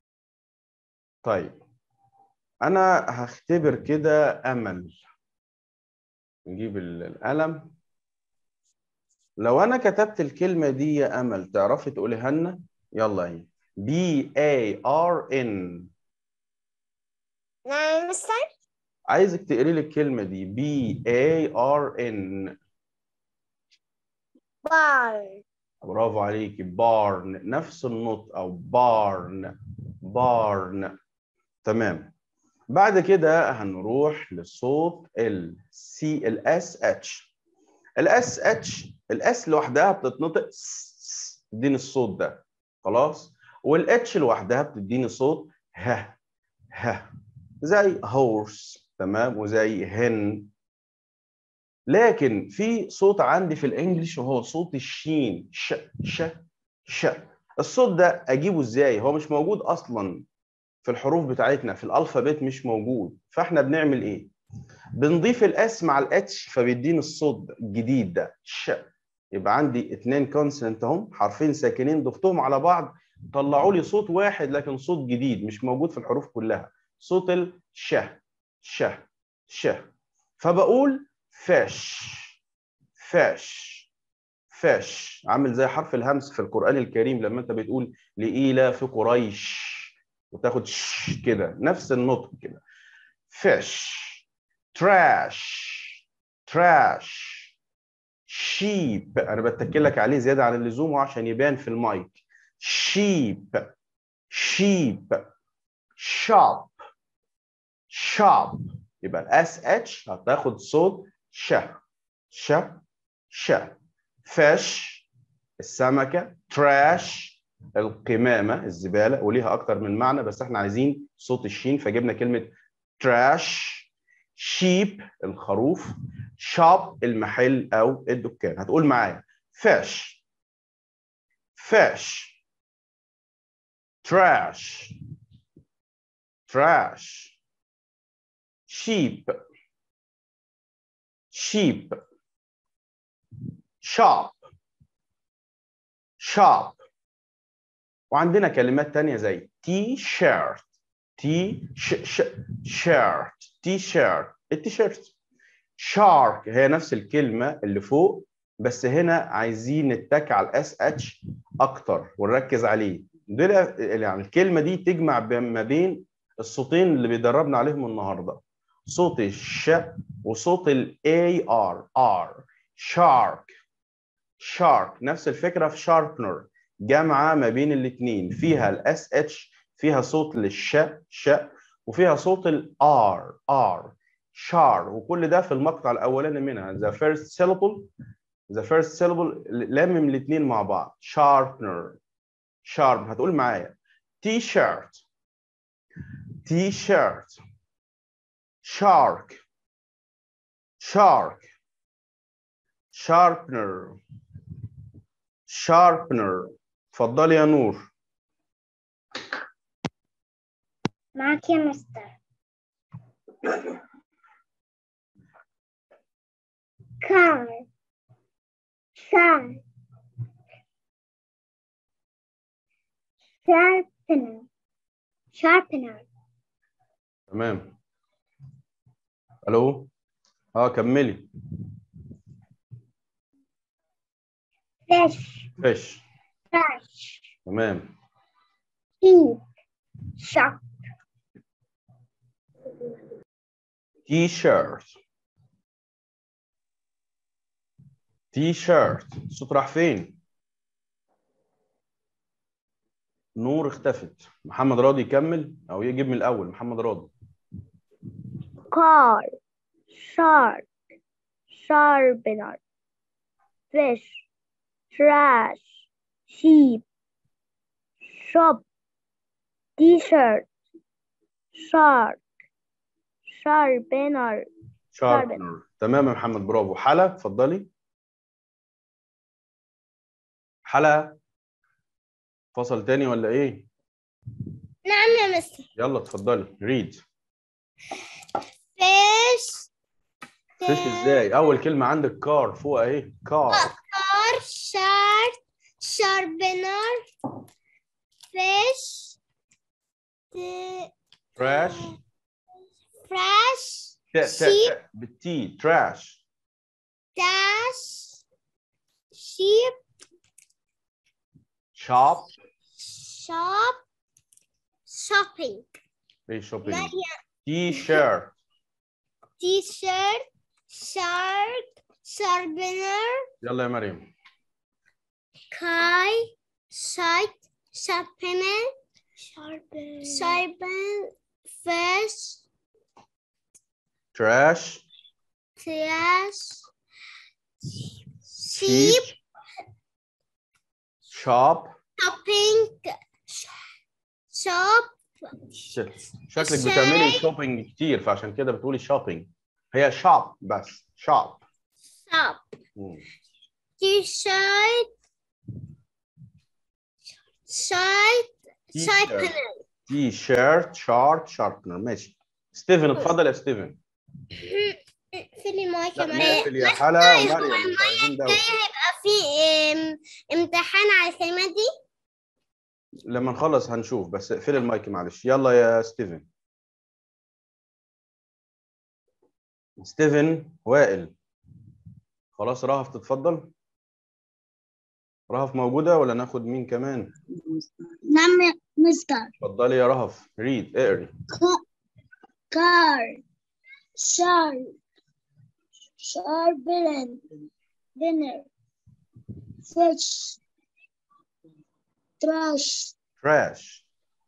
Speaker 1: طيب انا هختبر كده امل نجيب ال- القلم لو انا كتبت الكلمه دي يا امل تعرفي تقوليها لنا يلا اهي B A R N
Speaker 2: نعم مستر
Speaker 1: عايزك تقري لي الكلمه دي بي اي ار ان
Speaker 3: barn
Speaker 1: برافو عليكي بارن نفس النطق او بارن بارن تمام بعد كده هنروح لصوت السي الاس اتش الاس اتش الاس لوحدها بتتنطق س- س- تديني الصوت ده خلاص والاتش لوحدها بتديني صوت ه ه زي هورس تمام وزي هن لكن في صوت عندي في الانجليش وهو صوت الشين ش ش ش الصوت ده اجيبه ازاي هو مش موجود اصلا في الحروف بتاعتنا في الالفابet مش موجود فاحنا بنعمل ايه بنضيف الاس مع الاتش فبيديني الصوت الجديد ده ش يبقى عندي اتنين كونسونانت اهم حرفين ساكنين ضفتهم على بعض طلعوا لي صوت واحد لكن صوت جديد مش موجود في الحروف كلها صوت الش ش ش فبقول فش فش فش عامل زي حرف الهمس في القرآن الكريم لما انت بتقول لإيلاف قريش وتاخد ش كده نفس النطق كده فش تراش تراش شيب انا بتكل لك عليه زياده عن اللزوم عشان يبان في المايك شيب شيب شاب شاب يبقى الاس اتش هتاخد صوت ش ش ش فش السمكه تراش القمامه الزباله وليها اكتر من معنى بس احنا عايزين صوت الشين فجبنا كلمه تراش شيب الخروف شاب المحل او الدكان هتقول معايا فش فش trash trash sheep sheep shop shop وعندنا كلمات تانية زي تي شيرت تي ش ش شيرت تي شيرت التيشيرت شارك هي نفس الكلمة اللي فوق بس هنا عايزين نتك على الاس اتش اكتر ونركز عليه دول يعني الكلمة دي تجمع ما بين الصوتين اللي بيدربنا عليهم النهارده صوت الش وصوت الاي ار ار شارك شارك نفس الفكرة في شاربنر جامعة ما بين الاثنين فيها الاس اتش فيها صوت للش ش وفيها صوت الار ار شار وكل ده في المقطع الاولاني منها the first syllable the first syllable لامم الاثنين مع بعض sharpener sharp هتقول معايا تي شيرت تي شيرت شارك شارك sharpener sharpener اتفضلي يا نور
Speaker 3: معك يا مستر car sharp sharpener sharpener
Speaker 1: تمام الو اه كملي
Speaker 3: fish
Speaker 1: فيش
Speaker 3: trash
Speaker 1: تمام
Speaker 3: sheep shop
Speaker 1: تي شيرت تي شيرت الصوت راح فين نور اختفت محمد راضي يكمل او يجيب من الاول محمد راضي
Speaker 3: car shark sharpener fish trash sheep shop t-shirt shark sharpener
Speaker 1: شاربنر تمام يا محمد برافو حلا اتفضلي حلا فصل تاني ولا ايه
Speaker 2: نعم يا مستر
Speaker 1: يلا اتفضلي ريد
Speaker 2: فيش
Speaker 1: فيش ازاي اول كلمه عندك كار فوق اهي كار
Speaker 2: كار شارت شاربنر فيش
Speaker 1: تراش
Speaker 2: فريش
Speaker 1: ت ت بالتي تراش
Speaker 2: داش شيب
Speaker 1: شوب
Speaker 2: شوب شوبينج
Speaker 1: ايه شوبينج
Speaker 2: مريم
Speaker 1: تي شيرت
Speaker 2: t-shirt shark sharpener
Speaker 1: يلا يا مريم
Speaker 2: kai sight sharpener sharpen sharpen fish
Speaker 1: trash
Speaker 2: trash
Speaker 1: sheep
Speaker 2: sheep
Speaker 1: shop
Speaker 2: shopping shop
Speaker 1: ش- شكلك بتعملي
Speaker 2: شاي.
Speaker 1: شوبينج كتير فعشان كده بتقولي شوبينج هي شوب بس شوب
Speaker 2: shop t-shirt shirt
Speaker 1: T-shirt.
Speaker 2: sharpener
Speaker 1: تي شيرت شارت شاربنر ماشي ستيفن اتفضل يا ستيفن
Speaker 2: في لي مايك
Speaker 1: لا
Speaker 2: يا مريم
Speaker 1: نقفل يا حلا ومريم مش عايزين دوشة.
Speaker 2: هيبقى في ام- امتحان على الكلمات دي
Speaker 1: لما نخلص هنشوف بس اقفل المايك معلش يلا يا ستيفن ستيفن وائل خلاص رهف تتفضل رهف موجودة ولا ناخد مين كمان
Speaker 3: نعم مستر
Speaker 1: اتفضلي يا رهف ريد اقري
Speaker 3: car sharp sharpen dinner fish trash
Speaker 1: trash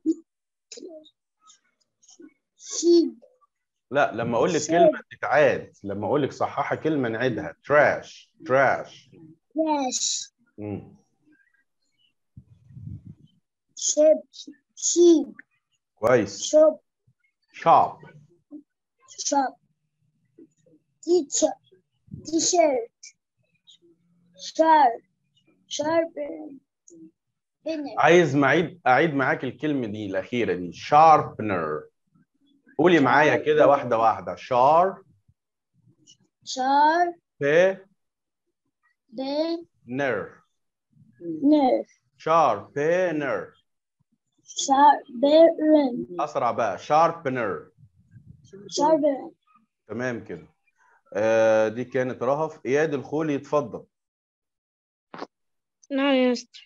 Speaker 3: sheep
Speaker 1: لا لما اقول لك كلمة تتعاد لما اقول لك صححي كلمة نعيدها trash trash
Speaker 3: trash
Speaker 1: مم.
Speaker 3: sheep sheep
Speaker 1: كويس
Speaker 3: shop
Speaker 1: shop
Speaker 3: shop teacher t-shirt sharp sharpen dinner
Speaker 1: عايز معيد اعيد معاك الكلمة دي الأخيرة دي sharpener قولي معايا كده واحدة واحدة sharp
Speaker 3: sharp
Speaker 1: ner
Speaker 3: dinner
Speaker 1: sharpener
Speaker 3: sharpen
Speaker 1: أسرع بقى sharpener
Speaker 3: sharpen
Speaker 1: تمام كده آه دي كانت رهف إياد الخولي يتفضل
Speaker 3: نعم يا مستر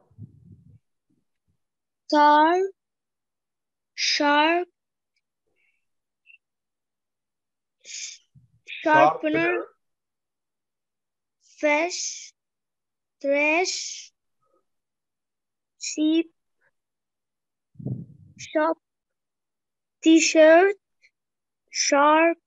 Speaker 3: car sharp sharpener fish trash sheep shop t-shirt sharp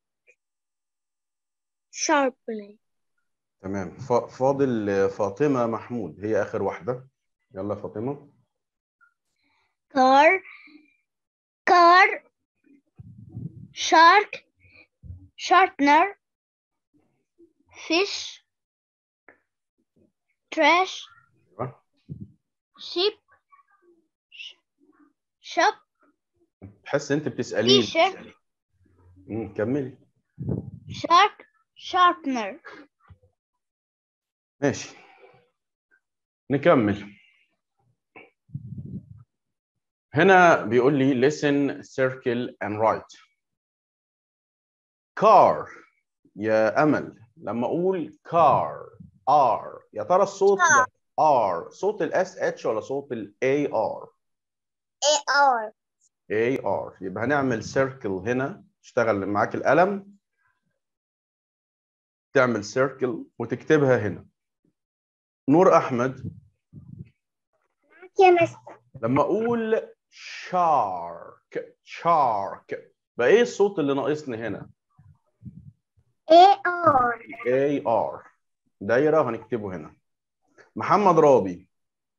Speaker 3: sharpening
Speaker 1: تمام ف- فاضل فاطمة محمود هي آخر واحدة يلا فاطمة
Speaker 3: car car shark sharpener fish trash
Speaker 1: أيوة.
Speaker 3: sheep shop
Speaker 1: تحس أنت بتسأليني
Speaker 3: t-shirt
Speaker 1: مم، كملي
Speaker 3: shark sharpener
Speaker 1: ماشي نكمل هنا بيقول لي listen circle and write car يا أمل لما أقول car R يا ترى الصوت ده R صوت ال SH ولا صوت ال AR
Speaker 2: AR
Speaker 1: AR يبقى هنعمل circle هنا اشتغل معاك القلم تعمل circle وتكتبها هنا نور أحمد
Speaker 2: يا مستر
Speaker 1: لما اقول شارك شارك بقى ايه الصوت اللي ناقصني هنا
Speaker 2: AR
Speaker 1: اي ار دايره وهنكتبه هنا محمد راضي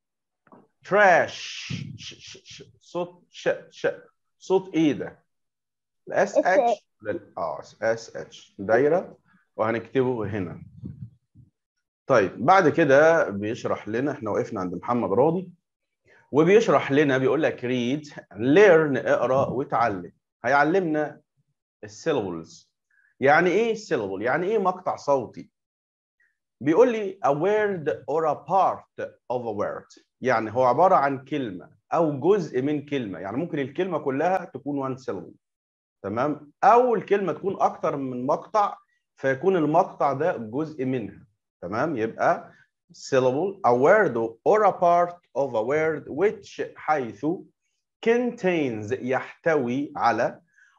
Speaker 1: تراش صوت ش ش صوت ايه ده الاس اتش اه اس اتش دايره وهنكتبه هنا طيب بعد كده بيشرح لنا احنا وقفنا عند محمد راضي وبيشرح لنا بيقول لك read learn اقرا وتعلم هيعلمنا السيلابلز يعني ايه syllable يعني ايه مقطع صوتي بيقول لي a word or a part of a word يعني هو عباره عن كلمه او جزء من كلمه يعني ممكن الكلمه كلها تكون one syllable تمام او الكلمه تكون اكتر من مقطع فيكون المقطع ده جزء منها تمام يبقى syllable a word or a part of a word which حيث contains يحتوي على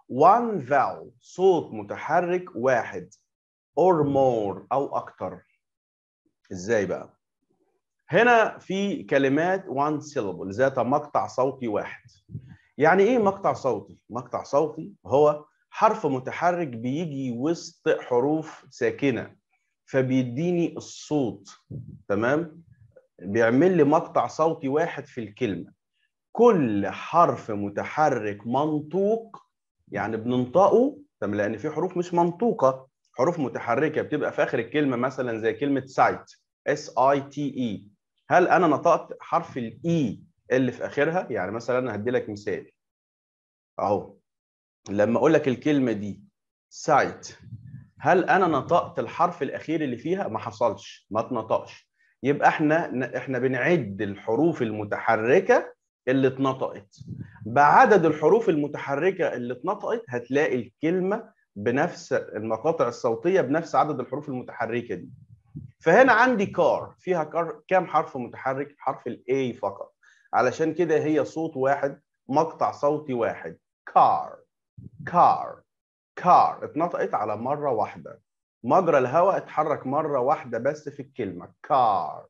Speaker 1: one vowel صوت متحرك واحد or more أو أكتر إزاي بقى؟ هنا في كلمات one syllable ذات مقطع صوتي واحد يعني إيه مقطع صوتي؟ مقطع صوتي هو حرف متحرك بيجي وسط حروف ساكنة فبيديني الصوت تمام؟ بيعمل لي مقطع صوتي واحد في الكلمة كل حرف متحرك منطوق يعني بننطقه تمام لان في حروف مش منطوقه حروف متحركه بتبقى في اخر الكلمه مثلا زي كلمه سايت اس اي تي اي هل انا نطقت حرف الاي اللي في اخرها يعني مثلا هدي لك مثال اهو لما اقول لك الكلمه دي سايت هل انا نطقت الحرف الاخير اللي فيها ما حصلش ما اتنطقش يبقى احنا احنا بنعد الحروف المتحركه اللي اتنطقت بعدد الحروف المتحركه اللي اتنطقت هتلاقي الكلمه بنفس المقاطع الصوتيه بنفس عدد الحروف المتحركه دي فهنا عندي كار فيها كار كام حرف متحرك حرف الاي فقط علشان كده هي صوت واحد مقطع صوتي واحد كار كار كار اتنطقت على مره واحده مجرى الهواء اتحرك مره واحده بس في الكلمه كار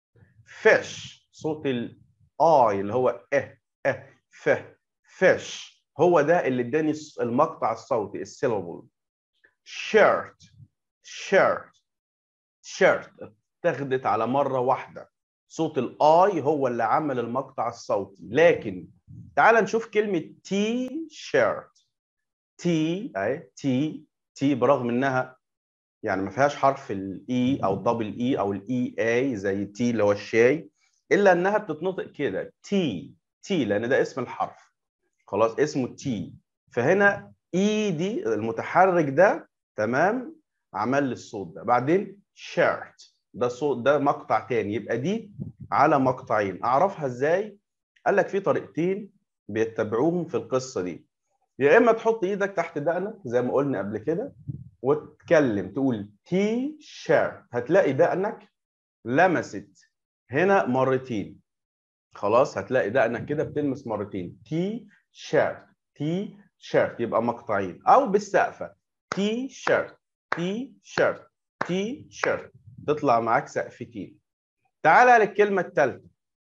Speaker 1: فيش صوت ال اي اللي هو اه اه ف فيش هو ده اللي اداني المقطع الصوتي السيلابل شيرت شيرت شيرت اتخذت على مره واحده صوت الاي هو اللي عمل المقطع الصوتي لكن تعال نشوف كلمه تي شيرت تي اهي تي تي برغم انها يعني ما فيهاش حرف الاي او الدبل اي او الاي اي زي تي اللي هو الشاي الا انها بتتنطق كده تي تي لان ده اسم الحرف خلاص اسمه تي فهنا اي دي المتحرك ده تمام عمل لي الصوت ده بعدين شيرت ده صوت ده مقطع تاني يبقى دي على مقطعين اعرفها ازاي قال لك في طريقتين بيتبعوهم في القصه دي يا اما تحط ايدك تحت دقنك زي ما قلنا قبل كده وتتكلم تقول تي شيرت هتلاقي دقنك لمست هنا مرتين خلاص هتلاقي دقنك كده بتلمس مرتين تي شيرت تي شيرت يبقى مقطعين او بالسقفه تي شيرت تي شيرت تي شيرت تطلع معاك سقفتين تعالى للكلمه الثالثه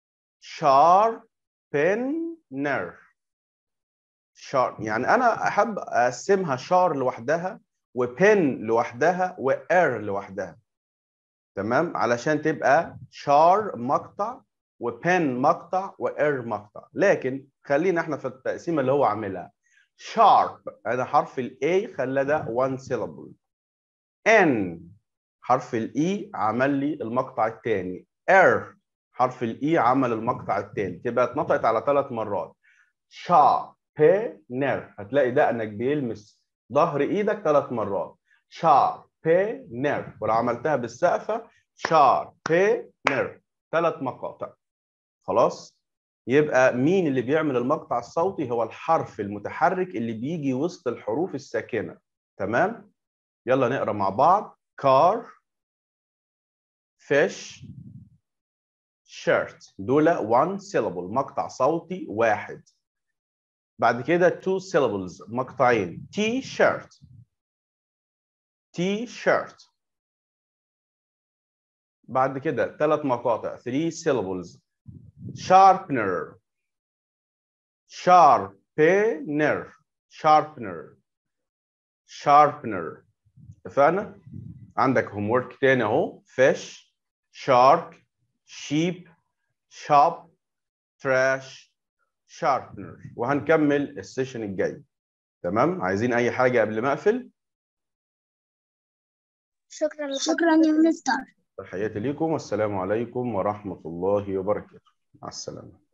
Speaker 1: شاربنر شار يعني انا احب اقسمها شار لوحدها وبن لوحدها وار لوحدها تمام علشان تبقى شار مقطع وبن مقطع وار مقطع لكن خلينا احنا في التقسيمه اللي هو عاملها شارب هذا حرف الاي خلى ده one syllable ان حرف الاي عمل لي المقطع الثاني ار حرف الاي عمل المقطع الثاني تبقى اتنطقت على ثلاث مرات شا بي نر هتلاقي دقنك بيلمس ظهر ايدك ثلاث مرات شا بي نر ولو عملتها بالسقفه شار بي نر ثلاث مقاطع خلاص يبقى مين اللي بيعمل المقطع الصوتي هو الحرف المتحرك اللي بيجي وسط الحروف الساكنه تمام يلا نقرا مع بعض car fish shirt دول one syllable مقطع صوتي واحد بعد كده two syllables مقطعين t-shirt t-shirt بعد كده ثلاث مقاطع three syllables sharpener sharpener sharpener sharpener اتفقنا عندك هوم ورك تاني اهو fish shark sheep shop trash sharpener وهنكمل السيشن الجاي تمام عايزين اي حاجه قبل ما اقفل
Speaker 3: شكرا لك
Speaker 2: شكرا يا مستر
Speaker 1: تحياتي ليكم والسلام عليكم ورحمه الله وبركاته مع السلامه